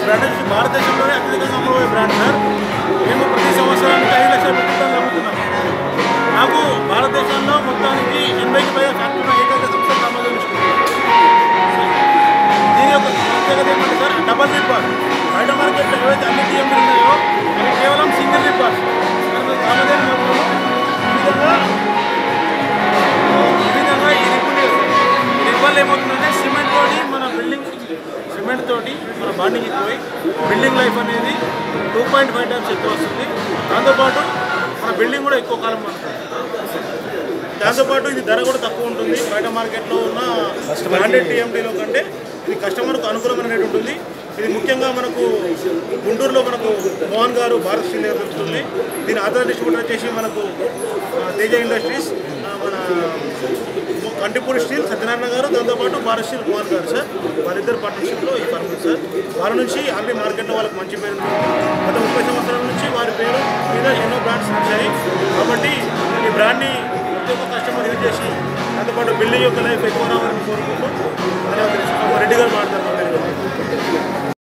Brand వచ్చి భారతదేశంలోనే అత్యధికంగా అమ్మబోయే బ్రాండ్ సార్ మేము ప్రతి సంవత్సరానికి ఐదు లక్షల మెట్రిక్ అమ్ముతున్నాం నాకు భారతదేశంలో మొత్తానికి ఎనభైకి పైగా ఫ్యాక్టరీ ఏకైక సంస్థ నమోదు చేసుకుంటున్నాం దీని యొక్క ప్రత్యేకత ఏమంటే సార్ డబల్ రిప్ బార్ బయట మార్కెట్లో ఏవైతే అన్ని టీఎంలు ఉన్నాయో అవి కేవలం సింగిల్ రిప్ బార్ కామదేవి మాత్రము ఈ విధంగా ఈ విధంగా ఈ రిప్ ఉంది కదా సార్. ఈ రిప్ వల్ల ఏమవుతుందంటే సిమెంట్ తోటి మన బిల్డింగ్ సిమెంట్ తోటి మన బాండింగ్ ఎక్కువై బిల్డింగ్ లైఫ్ అనేది టూ పాయింట్ ఫైవ్ టైమ్స్ ఎక్కువ వస్తుంది దాంతోపాటు మన బిల్డింగ్ కూడా ఎక్కువ కాలం పడుతుంది దాంతోపాటు ఇది ధర కూడా తక్కువ ఉంటుంది బయట మార్కెట్లో ఉన్న బ్రాండెడ్ టీఎంటీలో కంటే ఇది కస్టమర్కు అనుకూలమైనటువంటి ఉంటుంది ఇది ముఖ్యంగా మనకు గుంటూరులో మనకు మోహన్ గారు భారత్ స్టీల్ దగ్గర దొరుకుతుంది దీని ఆధార్ డిస్ట్రిబ్యూటర్ వచ్చేసి మనకు ఆ, తేజ ఇండస్ట్రీస్ ఆ, మన కంటిపూడి స్టీల్ సత్యనారాయణ గారు దాంతోపాటు భారత్ స్టీల్ మోహన్ గారు సార్ వారిద్దరు పార్ట్నర్షిప్లో ఈ ఫర్మ్ ఉంది సార్ వారి నుంచి ఆల్రెడీ మార్కెట్లో వాళ్ళకి మంచి పేరు ఉంది గత ముప్పై సంవత్సరాల నుంచి వారి పేరు మీద ఎన్నో బ్రాండ్స్ నచ్చాయి కాబట్టి ఈ బ్రాండ్ని ప్రతి ఒక్క కస్టమర్ యూజ్ చేసి దాంతోపాటు బిల్డింగ్ యొక్క లైఫ్ ఎక్కువ రావాలని కోరుకుంటూ ధన్యవాదాలు రెడ్డి గారు మాట్లాడతారు